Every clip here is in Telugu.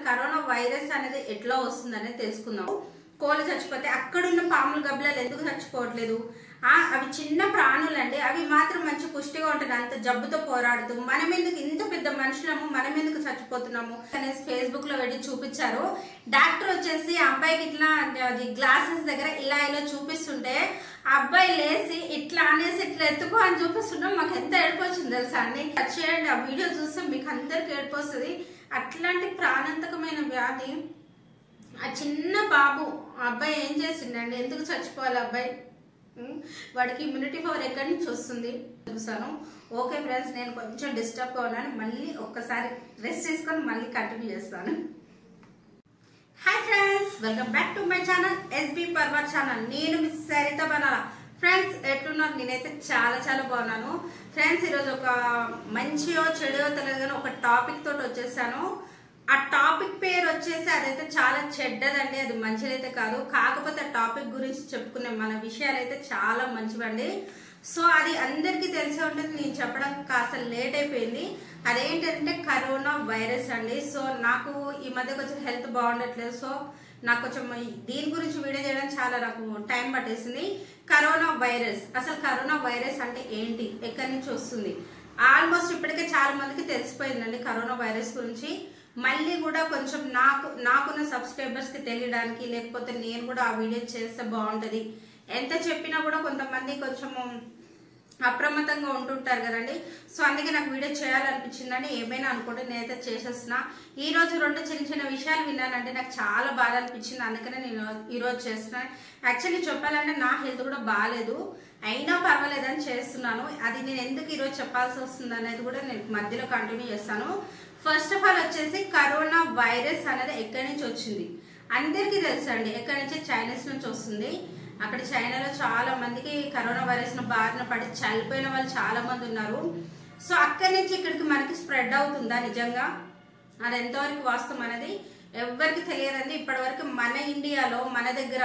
కరోనా వైరస్ అనేది ఎట్లా వస్తుందనేది తెలుసుకుందాం కోళ్ళు చచ్చిపోతే అక్కడున్న పాములు గబ్బలాలు ఎందుకు చచ్చిపోవట్లేదు ఆ అవి చిన్న ప్రాణులు అండి అవి మాత్రం మంచి పుష్టిగా ఉంటుంది అంత జబ్బుతో పోరాడుతూ మనం ఎందుకు ఇంత పెద్ద మనుషులము మనం ఎందుకు చచ్చిపోతున్నాము అనేసి ఫేస్బుక్ లో పెట్టి చూపించారు డాక్టర్ వచ్చేసి ఆ అబ్బాయికి ఇట్లా అది గ్లాసెస్ దగ్గర ఇలా ఇలా చూపిస్తుంటే ఆ అబ్బాయి లేచి ఇట్లా అనేసి ఇట్లా ఎత్తుకో అని చూపిస్తుంటే మాకు ఎంత ఏడుపు వచ్చింది తెలుసా అండి టచ్ చేయండి ఆ వీడియో చూస్తే మీకు అందరికి ఏడుపు వస్తుంది అట్లాంటి ప్రాణాంతకమైన వ్యాధి ఆ చిన్న బాబు ఆ అబ్బాయి ఏం చేసిండండి ఎందుకు చచ్చిపోవాలి ఆ అబ్బాయి ఉమ్, వాడికి ఇమ్యూనిటీ పవర్ ఎక్కడి నుంచి వస్తుంది చూసాను ఓకే ఫ్రెండ్స్ నేను కొంచెం డిస్టర్బ్గా ఉన్నాను మళ్ళీ ఒక్కసారి రెస్ట్ తీసుకొని మళ్ళీ కంటిన్యూ చేస్తాను hi friends welcome back to my channel SB Parvat channel నేను మిస్ సరిత బనాల ఫ్రెండ్స్ ఎట్లున్నారు నేనైతే చాలా చాలా బాగున్నాను ఫ్రెండ్స్ ఈరోజు ఒక మంచియో చెడో తెలియదు కానీ ఒక టాపిక్ తోటి వచ్చేసాను ఆ టాపిక్ పేరు వచ్చేసి అదైతే చాలా చెడ్డదండి అది మంచిదైతే కాదు కాకపోతే ఆ టాపిక్ గురించి చెప్పుకునే మన విషయాలు అయితే చాలా మంచివండి సో అది అందరికీ తెలిసే ఉంటుంది నేను చెప్పడం కాస్త లేట్ అయిపోయింది అదేంటంటే కరోనా వైరస్ అండి సో నాకు ఈ మధ్య కొంచెం హెల్త్ బాగుండట్లేదు సో నాకు కొంచెం ఈ- దీని గురించి వీడియో చేయడం చాలా నాకు టైం పట్టేసింది కరోనా వైరస్ అసలు కరోనా వైరస్ అంటే ఏంటి ఎక్కడి నుంచి వస్తుంది ఆల్మోస్ట్ ఇప్పటికే చాలా మందికి తెలిసిపోయిందండి కరోనా వైరస్ గురించి మళ్ళీ కూడా కొంచెం నాకు నాకున్న సబ్స్క్రైబర్స్ కి తెలియడానికి లేకపోతే నేను కూడా ఆ వీడియో చేస్తే బాగుంటది ఎంత చెప్పినా కూడా కొంతమంది కొంచెము అప్రమత్తంగా ఉంటుంటారు కదండి సో అందుకే నాకు వీడియో చేయాలనిపించిందని ఏమైనా అనుకుంటే నేనైతే చేసేస్తున్నా ఈ రోజు రెండు చిన్న చిన్న విషయాలు విన్నానంటే నాకు చాలా బాధ అనిపించింది అందుకనే నేను ఈ రోజు చేస్తున్నాను యాక్చువల్లీ చెప్పాలంటే నా హెల్త్ కూడా బాగాలేదు అయినా పర్వాలేదని చేస్తున్నాను అది నేను ఎందుకు ఈరోజు చెప్పాల్సి వస్తుంది అనేది కూడా నేను మధ్యలో కంటిన్యూ చేస్తాను ఫస్ట్ ఆఫ్ ఆల్ వచ్చేసి కరోనా వైరస్ అనేది ఎక్కడి నుంచి వచ్చింది అందరికీ తెలుసు అండి ఎక్కడి నుంచి చైనీస్ నుంచి వస్తుంది అక్కడ చైనాలో చాలా మందికి కరోనా వైరస్ ను బారిన పడి చనిపోయిన వాళ్ళు చాలా మంది ఉన్నారు సో అక్కడి నుంచి ఇక్కడికి మనకి స్ప్రెడ్ అవుతుందా నిజంగా అది ఎంతవరకు వాస్తవం అనేది ఎవరికి తెలియదండి ఇప్పటి వరకు మన ఇండియాలో మన దగ్గర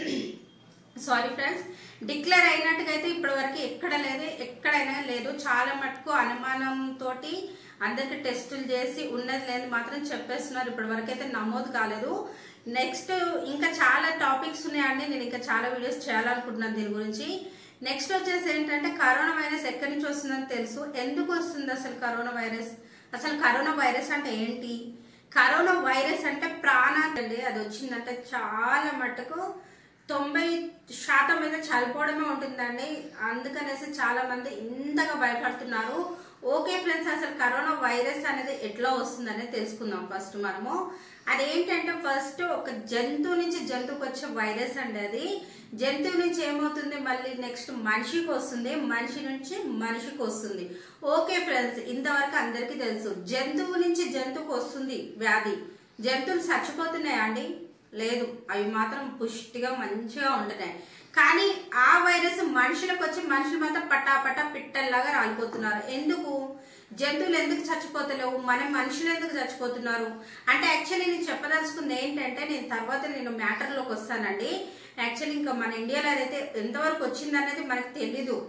సారీ ఫ్రెండ్స్ డిక్లేర్ అయినట్టుగా అయితే ఇప్పటి వరకు ఎక్కడ లేదు ఎక్కడైనా లేదు చాలా మటుకు అనుమానం తోటి అందరికి టెస్టులు చేసి ఉన్నది లేదు మాత్రం చెప్పేస్తున్నారు ఇప్పటి వరకు అయితే నమోదు కాలేదు నెక్స్ట్ ఇంకా చాలా టాపిక్స్ ఉన్నాయండి నేను ఇంకా చాలా వీడియోస్ చేయాలనుకుంటున్నాను దీని గురించి నెక్స్ట్ వచ్చేసి ఏంటంటే కరోనా వైరస్ ఎక్కడి నుంచి వస్తుందని తెలుసు ఎందుకు వస్తుంది అసలు కరోనా వైరస్ అసలు కరోనా వైరస్ అంటే ఏంటి కరోనా వైరస్ అంటే ప్రాణాలండి అది వచ్చిందంటే చాలా మటుకు తొంభై శాతం మీద చనిపోవడమే ఉంటుందండి అందుకనేసి చాలా మంది ఇంతగా భయపడుతున్నారు ఓకే ఫ్రెండ్స్ అసలు కరోనా వైరస్ అనేది ఎట్లా వస్తుందనే తెలుసుకుందాం ఫస్ట్ మనము అదేంటంటే ఫస్ట్ ఒక జంతువు నుంచి జంతువుకి వచ్చే వైరస్ అండి అది జంతువు నుంచి ఏమవుతుంది మళ్ళీ నెక్స్ట్ మనిషికి వస్తుంది మనిషి నుంచి మనిషికి వస్తుంది ఓకే ఫ్రెండ్స్ ఇంతవరకు అందరికీ తెలుసు జంతువు నుంచి జంతువుకి వస్తుంది వ్యాధి జంతువులు చచ్చిపోతున్నాయా అండి లేదు అవి మాత్రం పుష్టిగా మంచిగా ఉంటున్నాయి కానీ ఆ వైరస్ మనుషులకు వచ్చి మనుషులు మాత్రం పట్టా పట్టా పిట్టల్లాగా రాలిపోతున్నారు ఎందుకు జంతువులు ఎందుకు చచ్చిపోతలేవు మన మనుషులు ఎందుకు చచ్చిపోతున్నారు అంటే యాక్చువల్లీ నేను చెప్పదలుచుకుంది ఏంటంటే నేను తర్వాత నేను మ్యాటర్లోకి వస్తానండి యాక్చువల్లీ ఇంకా మన ఇండియాలో అదైతే ఎంతవరకు వచ్చిందనేది మనకు తెలీదు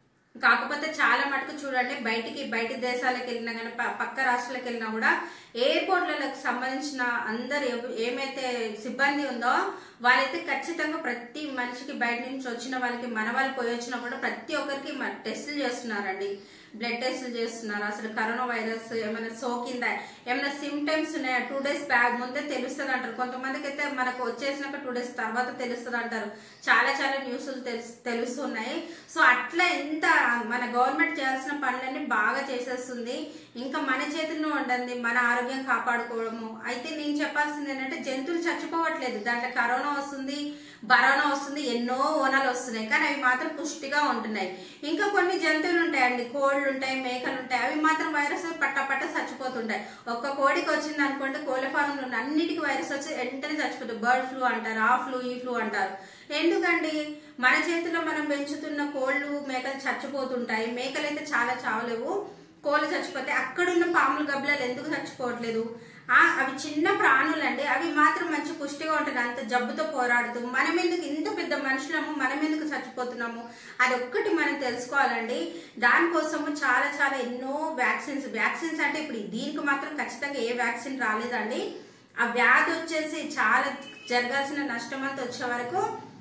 కాకపోతే చాలా మటుకు చూడండి బయటికి బయట దేశాలకు వెళ్ళినా కానీ ప- పక్క రాష్ట్రాలకు వెళ్ళినా కూడా ఎయిర్పోర్ట్లకు సంబంధించిన అందరు ఎవ- ఏమైతే సిబ్బంది ఉందో వాళ్ళైతే ఖచ్చితంగా ప్రతి మనిషికి బయట నుంచి వచ్చిన వాళ్ళకి మన వాళ్ళు పోయి వచ్చినా కూడా ప్రతి ఒక్కరికి మ- టెస్టులు చేస్తున్నారండి బ్లడ్ టెస్టులు చేస్తున్నారు అసలు కరోనా వైరస్ ఏమైనా సోకిందా ఏమైనా సిమ్టమ్స్ ఉన్నాయా టూ డేస్ బ్యాక్ ముందే తెలుస్తుంది అంటారు కొంతమందికి అయితే మనకు వచ్చేసినాక టూ డేస్ తర్వాత తెలుస్తుంది అంటారు చాలా చాలా న్యూస్లు తెలుసు తెలుస్తున్నాయి సో అట్లా ఎంత మన గవర్నమెంట్ చేయాల్సిన పనులన్నీ బాగా చేసేస్తుంది ఇంకా మన చేతుల్లో ఉంటుంది మన ఆరోగ్యం కాపాడుకోవడము అయితే నేను చెప్పాల్సింది ఏంటంటే జంతువులు చచ్చిపోవట్లేదు దాంట్లో కరోనా వస్తుంది బరోనా వస్తుంది ఎన్నో ఓనాలు వస్తున్నాయి కానీ అవి మాత్రం పుష్టిగా ఉంటున్నాయి ఇంకా కొన్ని జంతువులు ఉంటాయండి కోళ్ళు ఉంటాయి మేకలు ఉంటాయి అవి మాత్రం వైరస్ పట్ట పట్ట చచ్చిపోతుంటాయి ఒక్క కోడికి వచ్చింది అనుకోండి కోళ్ళ ఫారంలో ఉన్న అన్నిటికీ వైరస్ వచ్చి వెంటనే చచ్చిపోతుంది బర్డ్ ఫ్లూ అంటారు ఆ ఫ్లూ ఈ ఫ్లూ అంటారు ఎందుకండి మన చేతిలో మనం పెంచుతున్న కోళ్ళు మేకలు చచ్చిపోతుంటాయి మేకలు అయితే చాలా చావలేవు కోళ్ళు చచ్చిపోతే అక్కడున్న పాములు గబ్బలాలు ఎందుకు చచ్చిపోవట్లేదు ఆ అవి చిన్న ప్రాణులండి అవి మాత్రం మంచి పుష్టిగా ఉంటుంది అంత జబ్బుతో పోరాడుతూ మనం ఎందుకు ఇంత పెద్ద మనుషులము మనం ఎందుకు చచ్చిపోతున్నాము అది ఒక్కటి మనం తెలుసుకోవాలండి దానికోసము చాలా చాలా ఎన్నో వ్యాక్సిన్స్ వ్యాక్సిన్స్ అంటే ఇప్పుడు దీనికి మాత్రం ఖచ్చితంగా ఏ వ్యాక్సిన్ రాలేదండి ఆ వ్యాధి వచ్చేసి చాలా జరగాల్సిన నష్టం అంతా వచ్చే వరకు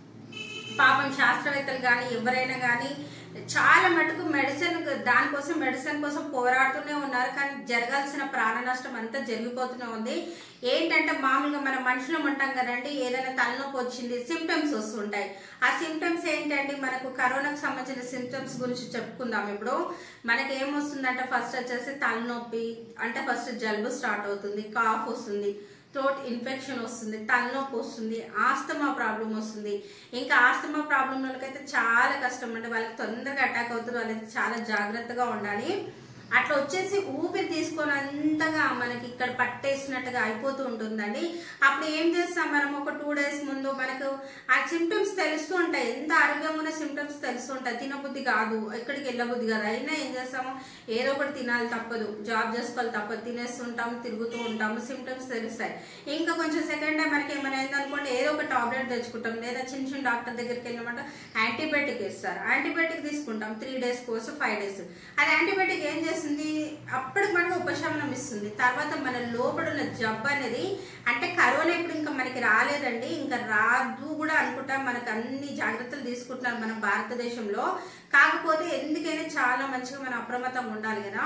పాపం శాస్త్రవేత్తలు కానీ ఎవరైనా కానీ చాలా మటుకు మెడిసిన్ దానికోసం మెడిసిన్ కోసం పోరాడుతూనే ఉన్నారు కానీ జరగాల్సిన ప్రాణ నష్టం అంతా జరిగిపోతూనే ఉంది ఏంటంటే మామూలుగా మనం మనుషులం ఉంటాం కదండి ఏదైనా తలనొప్పి వచ్చింది సిమ్టమ్స్ వస్తుంటాయి ఆ సిమ్టమ్స్ ఏంటంటే మనకు కరోనాకు సంబంధించిన సిమ్టమ్స్ గురించి చెప్పుకుందాం ఇప్పుడు మనకి ఏమొస్తుందంటే ఫస్ట్ వచ్చేసి తలనొప్పి అంటే ఫస్ట్ జలుబు స్టార్ట్ అవుతుంది కాఫ్ వస్తుంది థ్రోట్ ఇన్ఫెక్షన్ వస్తుంది తలనొప్పి వస్తుంది ఆస్తమా ప్రాబ్లం వస్తుంది ఇంకా ఆస్తమా ప్రాబ్లం వాళ్ళకైతే చాలా కష్టం అంటే వాళ్ళకి తొందరగా అటాక్ అవుతుంది వాళ్ళకి చాలా జాగ్రత్తగా ఉండాలి అట్లా వచ్చేసి ఊపిరి తీసుకొని అంతగా మనకి ఇక్కడ పట్టేసినట్టుగా అయిపోతూ ఉంటుందండి అప్పుడు ఏం చేస్తాం మనం ఒక టూ డేస్ ముందు మనకు ఆ సిమ్టమ్స్ తెలుస్తూ ఉంటాయి ఎంత ఆరోగ్యంగా ఉన్న సిమ్టమ్స్ తెలుస్తూ ఉంటాయి తినబుద్ధి కాదు ఎక్కడికి వెళ్ళబుద్ధి కాదు అయినా ఏం చేస్తాము ఏదో ఒకటి తినాలి తప్పదు జాబ్ చేసుకోవాలి తప్పదు తినేస్తుంటాం తిరుగుతూ ఉంటాము సిమ్టమ్స్ తెలుస్తాయి ఇంకా కొంచెం సెకండ్ టైం మనకి ఏమైనా అయిందనుకోండి ఏదో ఒక టాబ్లెట్ తెచ్చుకుంటాం లేదా చిన్న చిన్న డాక్టర్ దగ్గరికి వెళ్ళినమాట యాంటీబయాటిక్ ఇస్తారు యాంటీబయాటిక్ తీసుకుంటాం three days course five days అది యాంటీబయాటిక్ ఏం చేస్తుంది అప్పటికి మనకు ఉపశమనం ఇస్తుంది తర్వాత మన లోపల ఉన్న జబ్బు అనేది అంటే కరోనా ఇప్పుడు ఇంకా మనకి రాలేదండి ఇంకా రాదు కూడా అనుకుంటాం మనకు అన్ని జాగ్రత్తలు తీసుకుంటున్నారు మన భారతదేశంలో కాకపోతే ఎందుకైనా చాలా మంచిగా మనం అప్రమత్తంగా ఉండాలి కదా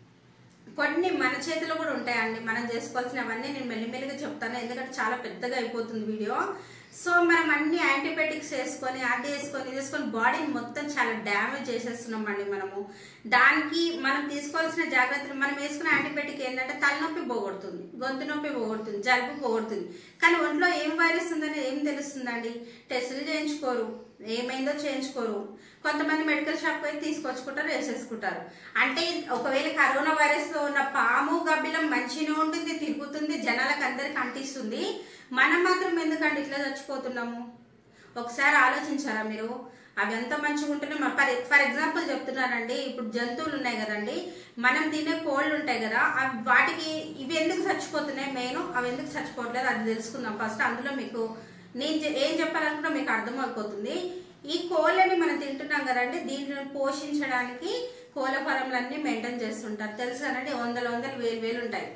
కొన్ని మన చేతిలో కూడా ఉంటాయండి మనం చేసుకోవాల్సినవన్నీ నేను మెల్లిమెల్లిగా చెప్తాను ఎందుకంటే చాలా పెద్దగా అయిపోతుంది వీడియో సో మనం అన్ని యాంటీబయాటిక్స్ వేసుకొని అది వేసుకొని ఇది వేసుకొని బాడీని మొత్తం చాలా డ్యామేజ్ చేసేస్తున్నామండి మనము దానికి మనం తీసుకోవాల్సిన జాగ్రత్తలు మనం వేసుకున్న యాంటీబయాటిక్ ఏంటంటే తలనొప్పి పోగొడుతుంది గొంతు నొప్పి పోగొడుతుంది జలుబు పోగొడుతుంది కానీ ఒంట్లో ఏం వైరస్ ఉందని ఏం తెలుస్తుందండి టెస్టులు చేయించుకోరు ఏమైందో చేయించుకోరు కొంతమంది మెడికల్ షాప్ పోయి తీసుకొచ్చుకుంటారు వేసేసుకుంటారు అంటే ఒకవేళ కరోనా వైరస్ లో ఉన్న పాము గబ్బిలం మంచిగా ఉంటుంది తిరుగుతుంది జనాలకు అందరికి అంటిస్తుంది మనం మాత్రం ఎందుకంటే ఇట్లా చచ్చిపోతున్నాము ఒకసారి ఆలోచించారా మీరు అవి ఎంత మంచిగా ఉంటున్నాయి మరి ఫర్ ఫర్ ఎగ్జాంపుల్ చెప్తున్నానండి ఇప్పుడు జంతువులు ఉన్నాయి కదండి మనం తినే కోళ్ళు ఉంటాయి కదా అవి వాటికి ఇవి ఎందుకు చచ్చిపోతున్నాయి మెయిన్ అవి ఎందుకు చచ్చిపోవట్లేదు అది తెలుసుకుందాం ఫస్ట్ అందులో మీకు నేను చె- ఏం చెప్పాలనుకున్నా మీకు అర్థమైపోతుంది ఈ కోళ్ళని మనం తింటున్నాం కదండి దీనిని పోషించడానికి కోళ్ళ ఫారంలన్నీ మెయింటైన్ చేస్తుంటారు తెలుసానండి వందల వందలు వేలు వేలు ఉంటాయి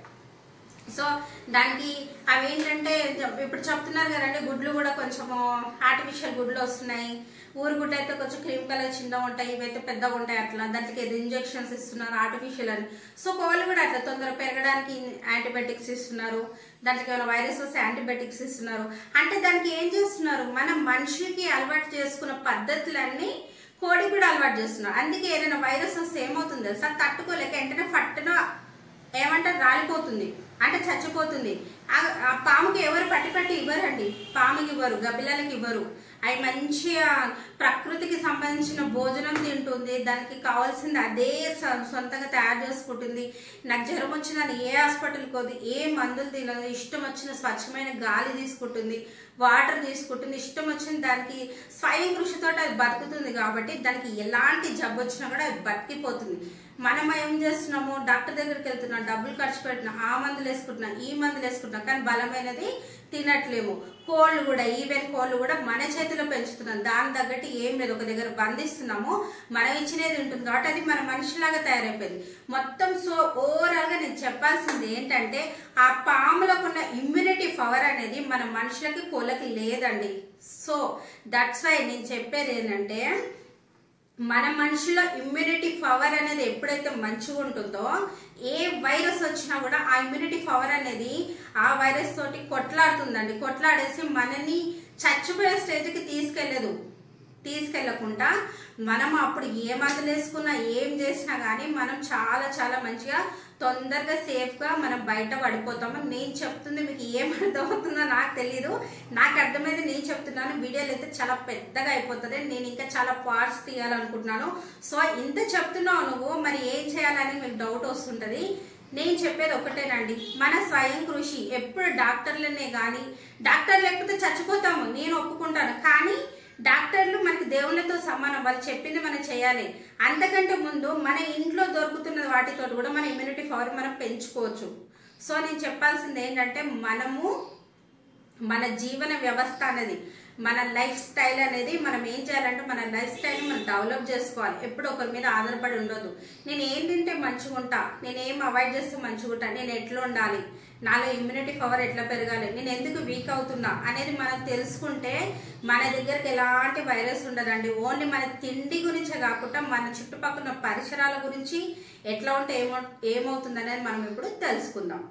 సో దానికి అవి ఏంటంటే జ- ఇప్పుడు చెప్తున్నారు కదండి గుడ్లు కూడా కొంచెము ఆర్టిఫిషియల్ గుడ్లు వస్తున్నాయి ఊరు గుడ్లు అయితే కొంచెం క్రీమ్ కలర్ చిన్నగా ఉంటాయి ఇవైతే పెద్దగా ఉంటాయి అట్లా దానికి ఏదో ఇంజెక్షన్స్ ఇస్తున్నారు ఆర్టిఫిషియల్ అని సో కోళ్ళు కూడా అట్లా తొందరగా పెరగడానికి యాంటీబయాటిక్స్ ఇస్తున్నారు దానికి ఏమైనా వైరస్ వస్తే యాంటీబయాటిక్స్ ఇస్తున్నారు అంటే దానికి ఏం చేస్తున్నారు మనం మనిషికి అలవాటు చేసుకున్న పద్ధతులన్నీ కోడి కూడా అలవాటు చేస్తున్నారు అందుకే ఏదైనా వైరస్ వస్తే ఏమవుతుంది తెలుసా తట్టుకోలేక వెంటనే ఫట్టున ఏమంటారు రాలిపోతుంది అంటే చచ్చిపోతుంది ఆ- ఆ పాముకి ఎవరు పట్టి పట్టి ఇవ్వరండి పాముకి ఇవ్వరు గబ్బిలాలకి ఇవ్వరు అవి మంచిగా ప్రకృతికి సంబంధించిన భోజనం తింటుంది దానికి కావాల్సింది అదే సొ- సొంతంగా తయారు చేసుకుంటుంది నాకు జ్వరం వచ్చిందని ఏ హాస్పిటల్కి పోదు ఏ మందులు తినదు ఇష్టం వచ్చిన స్వచ్ఛమైన గాలి తీసుకుంటుంది వాటర్ తీసుకుంటుంది ఇష్టం వచ్చిన దానికి స్వయం కృషితో అది బతుకుతుంది కాబట్టి దానికి ఎలాంటి జబ్బు వచ్చినా కూడా అది బతికిపోతుంది మనం ఏం చేస్తున్నాము డాక్టర్ దగ్గరికి వెళ్తున్నాం డబ్బులు ఖర్చు పెట్టినా ఆ మందులు వేసుకుంటున్నాం ఈ మందులు వేసుకుంటున్నాం కానీ బలమైనది తినట్లేము కోళ్ళు కూడా ఈవెన్ కోళ్ళు కూడా మన చేతిలో పెంచుతున్నాం దాని తగ్గట్టు ఏం లేదు ఒక దగ్గర బంధిస్తున్నాము మనం ఇచ్చినది ఉంటుంది కాబట్టి అది మన మనిషిలాగా తయారైపోయింది మొత్తం సో ఓవరాల్ గా నేను చెప్పాల్సింది ఏంటంటే ఆ పాములకు ఉన్న ఇమ్యూనిటీ పవర్ అనేది మన మనుషులకి కోళ్ళకి లేదండి సో దట్స్ వై నేను చెప్పేది ఏంటంటే మన మనిషిలో ఇమ్యూనిటీ పవర్ అనేది ఎప్పుడైతే మంచిగా ఉంటుందో ఏ వైరస్ వచ్చినా కూడా ఆ ఇమ్యూనిటీ పవర్ అనేది ఆ వైరస్ తోటి కొట్లాడుతుందండి కొట్లాడేసి మనని చచ్చిపోయే స్టేజ్కి తీసుకెళ్ళదు తీసుకెళ్లకుండా మనం అప్పుడు ఏ మందులు వేసుకున్నా ఏం చేసినా కానీ మనం చాలా చాలా మంచిగా తొందరగా సేఫ్గా మనం బయట పడిపోతాము నేను చెప్తుంది మీకు ఏం అర్థమవుతుందో నాకు తెలీదు నాకు అర్థమైంది నేను చెప్తున్నాను వీడియోలు అయితే చాలా పెద్దగా అయిపోతుంది నేను ఇంకా చాలా పార్ట్స్ తీయాలనుకుంటున్నాను సో ఇంత చెప్తున్నావు నువ్వు మరి ఏం చేయాలని మీకు డౌట్ వస్తుంటది నేను చెప్పేది ఒకటేనండి మన స్వయం కృషి ఎప్పుడు డాక్టర్లనే కానీ డాక్టర్ లేకపోతే చచ్చిపోతాము నేను ఒప్పుకుంటాను కానీ డాక్టర్లు మనకి దేవుళ్ళతో సమానం వాళ్ళు చెప్పింది మనం చేయాలి అంతకంటే ముందు మన ఇంట్లో దొరుకుతున్న వాటితో కూడా మన ఇమ్యూనిటీ పవర్ మనం పెంచుకోవచ్చు సో నేను చెప్పాల్సింది ఏంటంటే మనము మన జీవన వ్యవస్థ అనేది మన లైఫ్ స్టైల్ అనేది మనం ఏం చేయాలంటే మన లైఫ్ స్టైల్ మనం డెవలప్ చేసుకోవాలి ఎప్పుడు ఒకరి మీద ఆధారపడి ఉండొద్దు నేను ఏం తింటే మంచిగా ఉంటా నేను ఏం అవాయిడ్ చేస్తే మంచిగా ఉంటా నేను ఎట్లా ఉండాలి నాలో ఇమ్యూనిటీ పవర్ ఎట్లా పెరగాలి నేను ఎందుకు వీక్ అవుతున్నా అనేది మనం తెలుసుకుంటే మన దగ్గరికి ఎలాంటి వైరస్ ఉండదండి ఓన్లీ మన తిండి గురించే కాకుండా మన చుట్టుపక్కల ఉన్న పరిసరాల గురించి ఎట్లా ఉంటే ఏమో ఏమవుతుంది అనేది మనం ఇప్పుడు తెలుసుకుందాం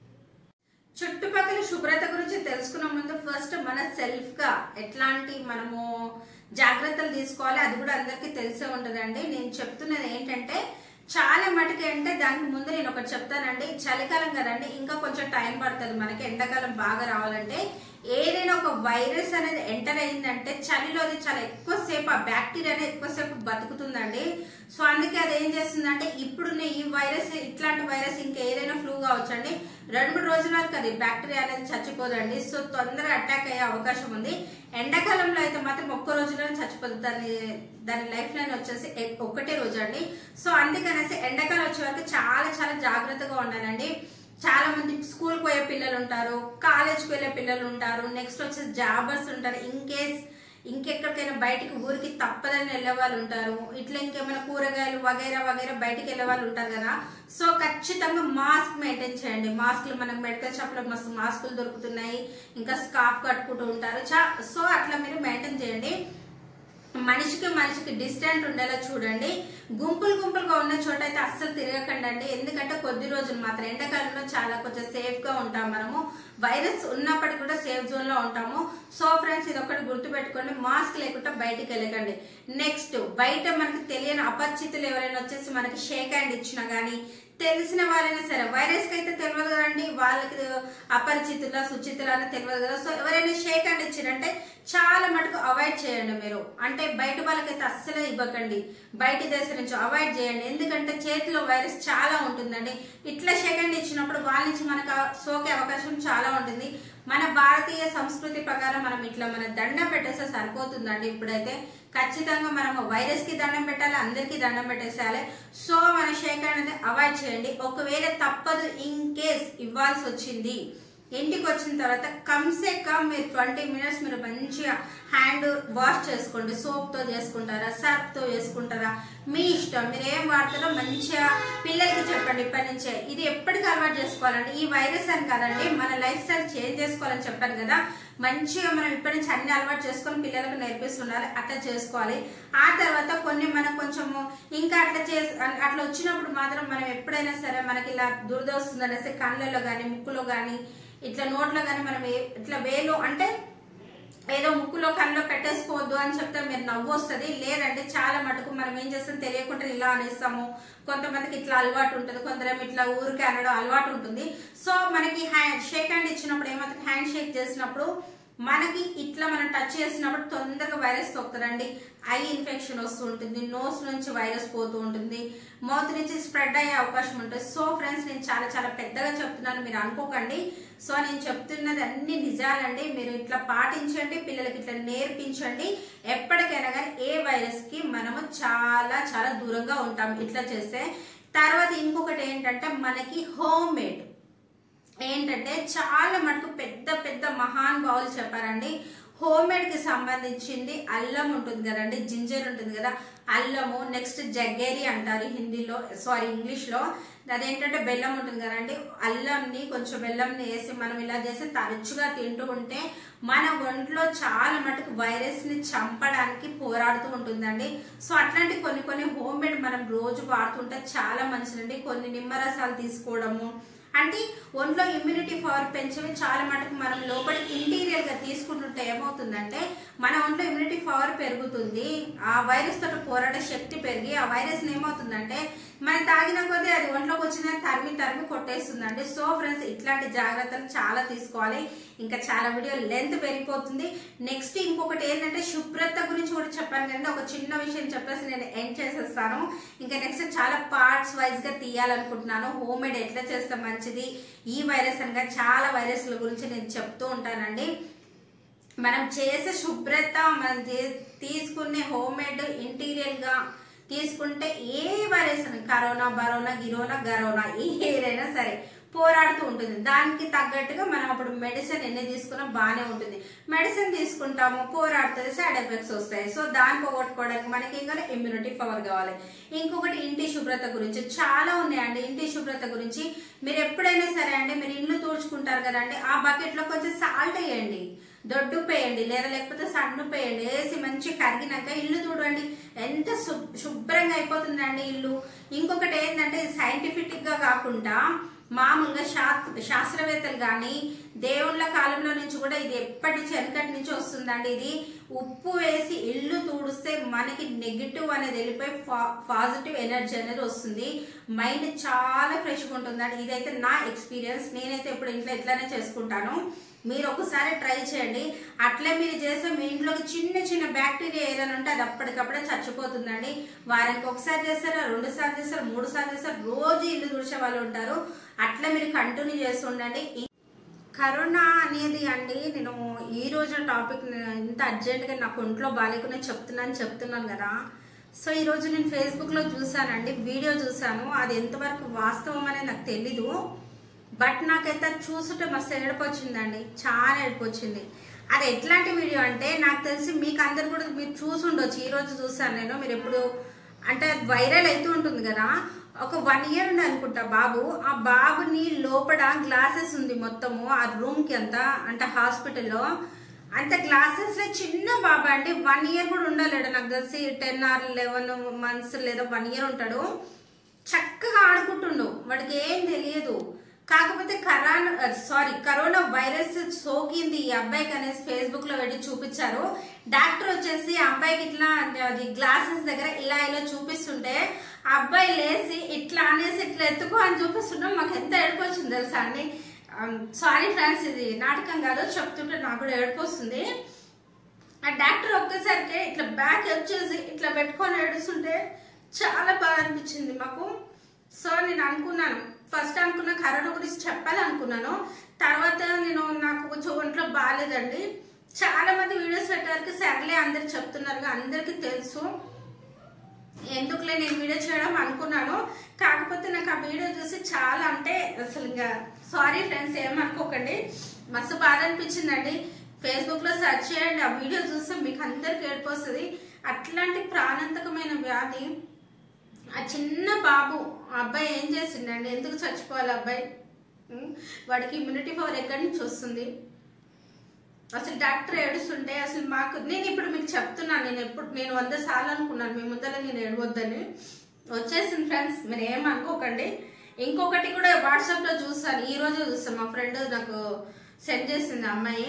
చుట్టుపక్కల శుభ్రత గురించి తెలుసుకున్న ముందు ఫస్ట్ మన సెల్ఫ్ గా ఎట్లాంటి మనము జాగ్రత్తలు తీసుకోవాలి అది కూడా అందరికీ తెలిసే ఉంటుందండి నేను చెప్తున్నది ఏంటంటే చాలా మటుకు అంటే దానికి ముందు నేను ఒకటి చెప్తానండి చలికాలం కదండి ఇంకా కొంచెం టైం పడుతుంది మనకి ఎండాకాలం బాగా రావాలంటే ఏదైనా ఒక వైరస్ అనేది ఎంటర్ అయిందంటే చలిలో అది చాలా ఎక్కువసేపు ఆ బ్యాక్టీరియా అనేది ఎక్కువసేపు బతుకుతుందండి సో అందుకే అది ఏం చేస్తుందంటే ఇప్పుడున్న ఈ వైరస్ ఇట్లాంటి వైరస్ ఇంకా ఏదైనా ఫ్లూ కావచ్చండి రెండు మూడు రోజుల వరకు అది బ్యాక్టీరియా అనేది చచ్చిపోదండి సో తొందరగా అటాక్ అయ్యే అవకాశం ఉంది ఎండాకాలంలో అయితే మాత్రం ఒక్క రోజులోనే చచ్చిపోతుంది దాని దాని లైఫ్ లైన్ వచ్చేసి ఎ- ఒక్కటే రోజు అండి సో అందుకనేసి ఎండాకాలం వచ్చే వరకు చాలా చాలా జాగ్రత్తగా ఉండాలండి చాలా మంది స్కూల్ పోయే పిల్లలు ఉంటారు కాలేజ్కి వెళ్ళే పిల్లలు ఉంటారు నెక్స్ట్ వచ్చేసి జాబర్స్ ఉంటారు ఇన్ కేస్ ఇంకెక్కడికైనా బయటికి ఊరికి తప్పదని వెళ్ళే వాళ్ళు ఉంటారు ఇట్లా ఇంకేమైనా కూరగాయలు వగైరా వగైరా బయటికి వెళ్ళే వాళ్ళు ఉంటారు కదా సో ఖచ్చితంగా మాస్క్ మెయింటైన్ చేయండి మాస్క్లు మనకు మెడికల్ షాప్ లో మస్తు మాస్కులు దొరుకుతున్నాయి ఇంకా స్కార్ఫ్ కట్టుకుంటూ ఉంటారు చా సో అట్లా మీరు మెయింటైన్ చేయండి మనిషికి మనిషికి డిస్టెంట్ ఉండేలా చూడండి గుంపులు గుంపులుగా ఉన్న చోట అయితే అస్సలు తిరగకండి అండి ఎందుకంటే కొద్ది రోజులు మాత్రం ఎండాకాలంలో చాలా కొంచెం సేఫ్ గా ఉంటాం మనము వైరస్ ఉన్నప్పటికీ కూడా సేఫ్ జోన్ లో ఉంటాము సో ఫ్రెండ్స్ ఇది ఒకటి గుర్తుపెట్టుకోండి మాస్క్ లేకుండా బయటికి వెళ్ళకండి నెక్స్ట్ బయట మనకి తెలియని అపరిచితులు ఎవరైనా వచ్చేసి మనకి షేక్ హ్యాండ్ ఇచ్చినా గానీ తెలిసిన వాళ్ళైనా సరే వైరస్ కి అయితే తెలియదు కదండి వాళ్ళకి అపరిచితుల సుచితుల అని తెలియదు కదా సో ఎవరైనా షేక్ హ్యాండ్ ఇచ్చారంటే చాలా మటుకు అవాయిడ్ చేయండి మీరు అంటే బయట వాళ్ళకైతే అస్సలే ఇవ్వకండి బయట దేశం నుంచి అవాయిడ్ చేయండి ఎందుకంటే చేతిలో వైరస్ చాలా ఉంటుందండి ఇట్లా షేక్ హ్యాండ్ ఇచ్చినప్పుడు వాళ్ళ నుంచి మనకు ఆ సోకే అవకాశం చాలా ఉంటుంది మన భారతీయ సంస్కృతి ప్రకారం మనం ఇట్లా మన దండం పెట్టేస్తే సరిపోతుందండి ఇప్పుడైతే ఖచ్చితంగా మనం వైరస్ కి దండం పెట్టాలి అందరికీ దండం పెట్టేసేయాలి సో మన షేక్ అనేది అవాయిడ్ చేయండి ఒకవేళ తప్పదు ఇన్ కేస్ ఇవ్వాల్సి వచ్చింది ఇంటికి వచ్చిన తర్వాత కమ్సే కమ్ మీరు ట్వంటీ మినిట్స్ మీరు మంచిగా హ్యాండ్ వాష్ చేసుకోండి సోప్ తో చేసుకుంటారా సర్ఫ్ తో చేసుకుంటారా మీ ఇష్టం మీరు ఏం వాడతారో మంచిగా పిల్లలకి చెప్పండి ఇప్పటి నుంచే ఇది ఎప్పటికీ అలవాటు చేసుకోవాలండి ఈ వైరస్ అని కదండి మన లైఫ్ స్టైల్ చేంజ్ చేసుకోవాలని చెప్పాను కదా మంచిగా మనం ఇప్పటి నుంచి అన్ని అలవాటు చేసుకొని పిల్లలకు నేర్పిస్తుండాలి అట్లా చేసుకోవాలి ఆ తర్వాత కొన్ని మనం కొంచెము ఇంకా అట్లా చే అట్లా వచ్చినప్పుడు మాత్రం మనం ఎప్పుడైనా సరే మనకి ఇలా దురద వస్తుంది అనేసి కళ్ళలో కానీ ముక్కులో కానీ ఇట్లా నోట్లో కానీ మనం ఏ- ఇట్లా వేలు అంటే ఏదో ముక్కులో కళ్ళలో పెట్టేసుకోవద్దు అని చెప్తే మీరు నవ్వు వస్తుంది లేదంటే చాలా మటుకు మనం ఏం చేస్తాం తెలియకుండా ఇలా అనేస్తాము కొంతమందికి ఇట్లా అలవాటు ఉంటుంది కొందరేమో ఇట్లా ఊరికి అనడం అలవాటు ఉంటుంది సో మనకి హ్యాండ్ షేక్ హ్యాండ్ ఇచ్చినప్పుడు ఏమవుతుంది హ్యాండ్ షేక్ చేసినప్పుడు మనకి ఇట్లా మనం టచ్ చేసినప్పుడు తొందరగా వైరస్ తొక్కుతుందండి ఐ ఇన్ఫెక్షన్ వస్తూ ఉంటుంది నోస్ నుంచి వైరస్ పోతూ ఉంటుంది మౌత్ నుంచి స్ప్రెడ్ అయ్యే అవకాశం ఉంటుంది సో ఫ్రెండ్స్ నేను చాలా చాలా పెద్దగా చెప్తున్నాను మీరు అనుకోకండి సో నేను చెప్తున్నది అన్ని నిజాలండి మీరు ఇట్లా పాటించండి పిల్లలకి ఇట్లా నేర్పించండి ఎప్పటికైనా కానీ ఏ వైరస్ కి మనము చాలా చాలా దూరంగా ఉంటాం ఇట్లా చేస్తే తర్వాత ఇంకొకటి ఏంటంటే మనకి హోమ్ మేడ్ ఏంటంటే చాలా మటుకు పెద్ద పెద్ద మహానుభావులు చెప్పారండి హోమ్ మేడ్ కి సంబంధించింది అల్లం ఉంటుంది కదండి జింజర్ ఉంటుంది కదా అల్లము నెక్స్ట్ జగ్గేరి అంటారు హిందీలో సారీ ఇంగ్లీష్ లో అదేంటంటే బెల్లం ఉంటుంది కదండి అల్లంని కొంచెం బెల్లంని వేసి మనం ఇలా చేసి తరచుగా తింటూ ఉంటే మన ఒంట్లో చాలా మటుకు వైరస్ ని చంపడానికి పోరాడుతూ ఉంటుందండి సో అట్లాంటి కొన్ని కొన్ని హోమ్ మేడ్ మనం రోజు వాడుతుంటే చాలా మంచిదండి కొన్ని నిమ్మరసాలు తీసుకోవడము అంటే ఒంట్లో ఇమ్యూనిటీ పవర్ పెంచేవి చాలా మటుకు మనం లోపల ఇంటీరియర్ గా తీసుకుంటుంటే ఏమవుతుందంటే మన ఒంట్లో ఇమ్యూనిటీ పవర్ పెరుగుతుంది ఆ వైరస్ తోటి పోరాడే శక్తి పెరిగి ఆ వైరస్ ఏమవుతుందంటే మనం తాగిన కొద్దీ అది ఒంట్లోకి వచ్చిందని తరిమి తరిమి కొట్టేస్తుందండి సో ఫ్రెండ్స్ ఇట్లాంటి జాగ్రత్తలు చాలా తీసుకోవాలి ఇంకా చాలా వీడియో లెంత్ పెరిగిపోతుంది నెక్స్ట్ ఇంకొకటి ఏంటంటే శుభ్రత గురించి కూడా చెప్పాను కానీ ఒక చిన్న విషయం చెప్పేసి నేను ఎండ్ చేసేస్తాను ఇంకా నెక్స్ట్ చాలా పార్ట్స్ వైజ్ గా తీయాలనుకుంటున్నాను హోమ్ మేడ్ ఎట్లా చేస్తే మంచిది ఈ వైరస్ అనగా చాలా వైరస్ల గురించి నేను చెప్తూ ఉంటానండి మనం చేసే శుభ్రత మనం చే- తీసుకునే హోమ్ మేడ్ ఇంటీరియర్ గా తీసుకుంటే ఏ వైరస్ అని కరోనా బరోనా గిరోనా గరోనా ఏదైనా సరే పోరాడుతూ ఉంటుంది దానికి తగ్గట్టుగా మనం అప్పుడు మెడిసిన్ ఎన్ని తీసుకున్నా బాగానే ఉంటుంది మెడిసిన్ తీసుకుంటాము పోరాడుతుంది సైడ్ ఎఫెక్ట్స్ వస్తాయి సో దాన్ని పోగొట్టుకోవడానికి మనకి ఇంకా ఇమ్యూనిటీ పవర్ కావాలి ఇంకొకటి ఇంటి శుభ్రత గురించి చాలా ఉన్నాయండి ఇంటి శుభ్రత గురించి మీరు ఎప్పుడైనా సరే అండి మీరు ఇల్లు తూడ్చుకుంటారు కదండి ఆ బకెట్ లో కొంచెం సాల్ట్ వేయండి దొడ్డు పేయండి లేదా లేకపోతే సన్ను పేయండి వేసి మంచి కరిగినాక ఇల్లు చూడండి ఎంత శుభ్- శుభ్రంగా అయిపోతుందండి ఇల్లు ఇంకొకటి ఏంటంటే సైంటిఫిక్ గా కాకుండా మామూలుగా శా- శాస్త్రవేత్తలు కానీ దేవుళ్ళ కాలంలో నుంచి కూడా ఇది ఎప్పటి నుంచి వెనకటి నుంచి వస్తుందండి ఇది ఉప్పు వేసి ఇల్లు తుడిస్తే మనకి నెగిటివ్ అనేది వెళ్ళిపోయి పాజిటివ్ ఎనర్జీ అనేది వస్తుంది మైండ్ చాలా ఫ్రెష్గా ఉంటుందండి ఇదైతే నా ఎక్స్పీరియన్స్ నేనైతే ఇప్పుడు ఇంట్లో ఇట్లానే చేసుకుంటాను మీరు ఒకసారి ట్రై చేయండి అట్లే మీరు చేస్తే మీ ఇంట్లోకి చిన్న చిన్న బ్యాక్టీరియా ఏదైనా ఉంటే అది అప్పటికప్పుడే చచ్చిపోతుందండి వారానికి ఒకసారి చేస్తారా రెండు సార్లు చేస్తారు మూడు సార్లు చేస్తారు రోజు ఇల్లు తుడిచే వాళ్ళు ఉంటారు అట్లా మీరు కంటిన్యూ చేసి ఉండండి కరోనా అనేది అండి నేను ఈ రోజు టాపిక్ ఇంత అర్జెంటుగా నాకు ఒంట్లో బాగాలేకుండా చెప్తున్నాను చెప్తున్నాను కదా సో ఈ రోజు నేను ఫేస్బుక్లో చూసానండి వీడియో చూసాను అది ఎంతవరకు వాస్తవం అనేది నాకు తెలీదు బట్ నాకైతే అది చూస్తుంటే మస్తు ఏడుపు వచ్చిందండి చాలా ఏడుపు వచ్చింది అది ఎట్లాంటి వీడియో అంటే నాకు తెలిసి మీకు అందరు కూడా మీరు చూసి ఉండొచ్చు ఈ రోజు చూసాను నేను మీరు ఎప్పుడు అంటే వైరల్ అవుతూ ఉంటుంది కదా ఒక వన్ ఇయర్ ఉంది అనుకుంటా బాబు ఆ బాబుని లోపల గ్లాసెస్ ఉంది మొత్తము ఆ రూమ్ కి అంతా అంటే హాస్పిటల్లో అంత గ్లాసెస్ లో చిన్న బాబా అండి వన్ ఇయర్ కూడా ఉండలేడు నాకు తెలిసి టెన్ ఆర్ లెవెన్ మంత్స్ లేదా వన్ ఇయర్ ఉంటాడు చక్కగా ఆడుకుంటుండు వాడికి ఏం తెలియదు కాకపోతే కరోనా సారీ కరోనా వైరస్ సోకింది ఈ అబ్బాయికి అనేసి ఫేస్బుక్ లో వెళ్ళి చూపించారు డాక్టర్ వచ్చేసి ఆ అబ్బాయికి ఇట్లా అది గ్లాసెస్ దగ్గర ఇలా ఇలా చూపిస్తుంటే ఆ అబ్బాయి లేచి ఇట్లా అనేసి ఇట్లా ఎత్తుకో అని చూపిస్తుంటే మాకు ఎంత ఏడుపు వచ్చింది తెలుసా అండి సారీ ఫ్రెండ్స్ ఇది నాటకం కాదు చెప్తుంటే నాకు కూడా ఏడుపు వస్తుంది ఆ డాక్టర్ ఒక్కసారికి ఇట్లా బ్యాక్ వచ్చేసి ఇట్లా పెట్టుకొని ఏడుస్తుంటే చాలా బాగా అనిపించింది మాకు సో నేను అనుకున్నాను ఫస్ట్ అనుకున్న కరోనా గురించి చెప్పాలనుకున్నాను తర్వాత నేను నాకు కొంచెం ఒంట్లో బాగాలేదండి చాలా మంది వీడియోస్ పెట్టారు సర్లే అందరు చెప్తున్నారు అందరికీ తెలుసు ఎందుకులే నేను వీడియో చేయడం అనుకున్నాను కాకపోతే నాకు ఆ వీడియో చూసి చాలా అంటే అసలు ఇంకా సారీ ఫ్రెండ్స్ ఏమనుకోకండి మస్తు బాధ అనిపించిందండి ఫేస్బుక్ లో సెర్చ్ చేయండి ఆ వీడియో చూస్తే మీకు అందరికి ఏడిపోస్తుంది అట్లాంటి ప్రాణాంతకమైన వ్యాధి ఆ చిన్న బాబు ఆ అబ్బాయి ఏం చేసిండండి ఎందుకు చచ్చిపోవాలి ఆ అబ్బాయి ఉం? వాడికి ఇమ్యూనిటీ పవర్ ఎక్కడి నుంచి వస్తుంది అసలు డాక్టర్ ఏడుస్తుంటే అసలు మాకు నేను ఇప్పుడు మీకు చెప్తున్నాను నేను ఎప్పుడు నేను వంద సార్లు అనుకున్నాను మీ ముందర నేను ఏడవద్దని వచ్చేసింది ఫ్రెండ్స్ మీరు ఏమనుకోకండి ఇంకొకటి కూడా వాట్సాప్ లో చూసాను ఈ రోజు చూస్తాను మా ఫ్రెండ్ నాకు సెండ్ చేసింది ఆ అమ్మాయి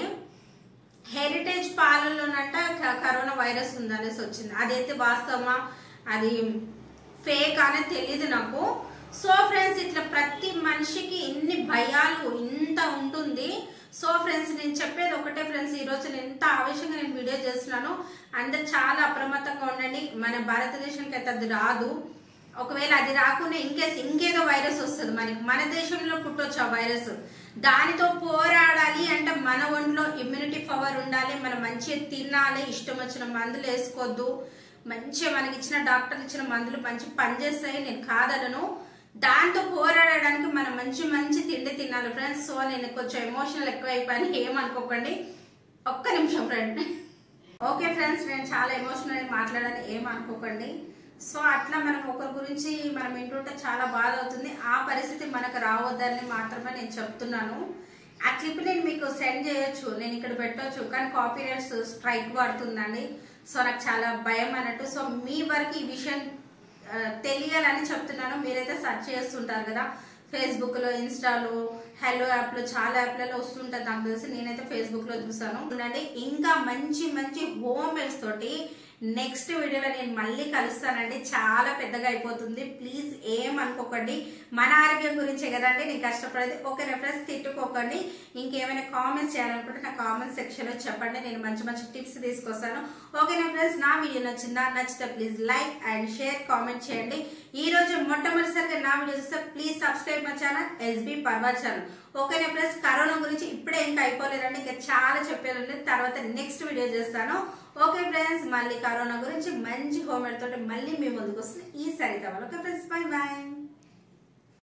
హెరిటేజ్ పాలల్లోనంట క- కరోనా వైరస్ ఉందనేసి వచ్చింది అదైతే వాస్తవమా అది ఫేక్ అనేది తెలియదు నాకు సో ఫ్రెండ్స్ ఇట్లా ప్రతి మనిషికి ఇన్ని భయాలు ఇంత ఉంటుంది సో ఫ్రెండ్స్ నేను చెప్పేది ఒకటే ఫ్రెండ్స్ ఈ రోజు నేను ఎంత ఆవేశంగా నేను వీడియో చేస్తున్నాను అందరు చాలా అప్రమత్తంగా ఉండండి మన భారతదేశానికి అయితే అది రాదు ఒకవేళ అది రాకుండా ఇంకేస్ ఇంకేదో వైరస్ వస్తుంది మనకి మన దేశంలో పుట్టొచ్చు ఆ వైరస్ దానితో పోరాడాలి అంటే మన ఒంట్లో ఇమ్యూనిటీ పవర్ ఉండాలి మనం మంచిగా తినాలి ఇష్టం వచ్చిన మందులు వేసుకోవద్దు మంచిగా మనకి ఇచ్చిన డాక్టర్లు ఇచ్చిన మందులు మంచి పనిచేస్తాయి నేను కాదలను దాంతో పోరాడడానికి మనం మంచి మంచి తిండి తినాలి ఫ్రెండ్స్ సో నేను కొంచెం ఎమోషనల్ ఎక్కువ అయిపోయాను ఏమనుకోకండి ఒక్క నిమిషం ఫ్రెండ్ ఓకే ఫ్రెండ్స్ నేను చాలా ఎమోషనల్ మాట్లాడాను ఏమనుకోకండి సో అట్లా మనం ఒకరి గురించి మనం వింటుంటే చాలా బాధ అవుతుంది ఆ పరిస్థితి మనకు రావద్దని మాత్రమే నేను చెప్తున్నాను ఆ క్లిప్ నేను మీకు సెండ్ చేయొచ్చు నేను ఇక్కడ పెట్టొచ్చు కానీ కాపీ రైట్స్ స్ట్రైక్ పడుతుందండి సో నాకు చాలా భయం అన్నట్టు సో మీ వరకు ఈ విషయం ఆ, తెలియాలని చెప్తున్నాను మీరైతే సెర్చ్ చేస్తుంటారు కదా ఫేస్బుక్ లో ఇన్స్టాలో హెలో యాప్ లో చాలా యాప్లలో వస్తుంటుంది నాకు తెలిసి నేనైతే ఫేస్బుక్ లో చూసాను ఉండండి ఇంకా మంచి మంచి హోమ్ మేడ్స్ తోటి నెక్స్ట్ వీడియోలో నేను మళ్ళీ కలుస్తానండి చాలా పెద్దగా అయిపోతుంది ప్లీజ్ ఏం అనుకోకండి మన ఆరోగ్యం గురించే కదండి నేను కష్టపడేది ఓకే రెఫరెన్స్ తిట్టుకోకండి ఇంకేమైనా కామెంట్స్ చేయాలనుకుంటే నా కామెంట్ సెక్షన్ లో చెప్పండి నేను మంచి మంచి టిప్స్ తీసుకొస్తాను ఓకే ఫ్రెండ్స్ నా వీడియో నచ్చిందా నచ్చితే please like and share comment చేయండి ఈ రోజు మొట్టమొదటిసారిగా నా వీడియో చూస్తే please subscribe my channel SB Parva channel ఓకేనా ఫ్రెండ్స్ కరోనా గురించి ఇప్పుడే ఇంకా అయిపోలేదండి ఇంకా చాలా చెప్పేది ఉంది తర్వాత నెక్స్ట్ వీడియో చేస్తాను ఓకే ఫ్రెండ్స్ మళ్ళీ కరోనా గురించి మంచి హోంవర్క్ తోటి మళ్ళీ మీ ముందుకు వస్తుంది ఈ Saritha okay friends bye bye